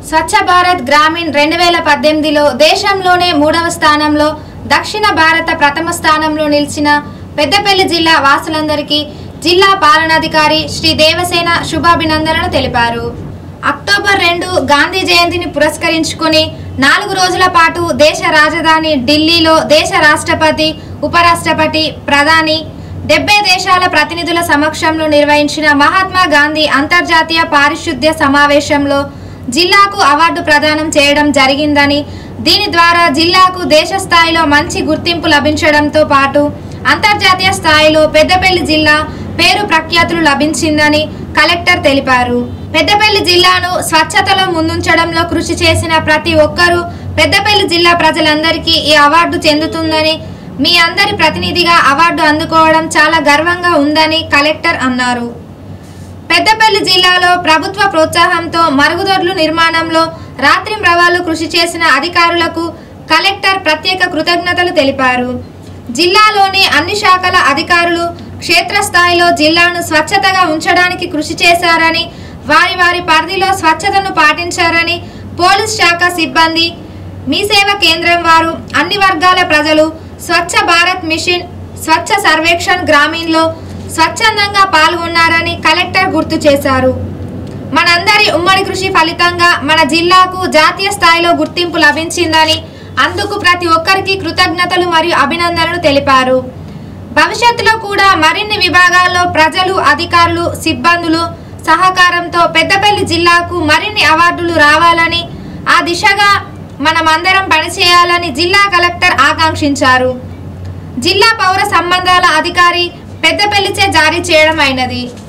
స్వచ్ఛ భారత్ గ్రామీణ్ రెండు వేల పద్దెనిమిదిలో దేశంలోనే మూడవ స్థానంలో దక్షిణ భారత ప్రథమ స్థానంలో నిలిచిన పెద్దపల్లి జిల్లా వాసులందరికీ జిల్లా పాలనాధికారి శ్రీ దేవసేన శుభాభినందనలు తెలిపారు అక్టోబర్ రెండు గాంధీ జయంతిని పురస్కరించుకుని నాలుగు రోజుల పాటు దేశ రాజధాని ఢిల్లీలో దేశ రాష్ట్రపతి ఉపరాష్ట్రపతి ప్రధాని డెబ్బై దేశాల ప్రతినిధుల సమక్షంలో నిర్వహించిన మహాత్మా గాంధీ అంతర్జాతీయ పారిశుద్ధ్య సమావేశంలో జిల్లాకు అవార్డు ప్రదానం చేయడం జరిగిందని దీని ద్వారా జిల్లాకు దేశ స్థాయిలో మంచి గుర్తింపు లభించడంతో పాటు అంతర్జాతీయ స్థాయిలో పెద్దపల్లి జిల్లా పేరు ప్రఖ్యాతులు లభించిందని కలెక్టర్ తెలిపారు పెద్దపల్లి జిల్లాను స్వచ్ఛతలో ముందుంచడంలో కృషి చేసిన ప్రతి ఒక్కరూ పెద్దపల్లి జిల్లా ప్రజలందరికీ ఈ అవార్డు చెందుతుందని మీ అందరి ప్రతినిధిగా అవార్డు అందుకోవడం చాలా గర్వంగా ఉందని కలెక్టర్ అన్నారు పెద్దపల్లి జిల్లాలో ప్రభుత్వ ప్రోత్సాహంతో మరుగుదొడ్లు నిర్మాణంలో రాత్రింబవళ్లు కృషి చేసిన అధికారులకు కలెక్టర్ ప్రత్యేక కృతజ్ఞతలు తెలిపారు జిల్లాలోని అన్ని శాఖల అధికారులు క్షేత్రస్థాయిలో జిల్లాను స్వచ్ఛతగా ఉంచడానికి కృషి చేశారని వారి వారి పరిధిలో స్వచ్ఛతను పాటించారని పోలీస్ శాఖ సిబ్బంది మీ సేవ కేంద్రం వారు అన్ని వర్గాల ప్రజలు స్వచ్ఛ భారత్ మిషన్ స్వచ్ఛ సర్వేక్షణ్ గ్రామీణ్లో స్వచ్ఛందంగా పాల్గొన్నారని కలెక్టర్ గుర్తు చేశారు మనందరి ఉమ్మడి కృషి ఫలితంగా మన జిల్లాకు జాతీయ స్థాయిలో గుర్తింపు లభించిందని అందుకు ప్రతి ఒక్కరికి కృతజ్ఞతలు మరియు అభినందనలు తెలిపారు భవిష్యత్తులో కూడా మరిన్ని విభాగాల్లో ప్రజలు అధికారులు సిబ్బందులు సహకారంతో పెద్దపల్లి జిల్లాకు మరిన్ని అవార్డులు రావాలని ఆ దిశగా మనమందరం పనిచేయాలని జిల్లా కలెక్టర్ ఆకాంక్షించారు జిల్లా పౌర సంబంధాల అధికారి పెద్దపల్లిచే జారీ చేయడం అయినది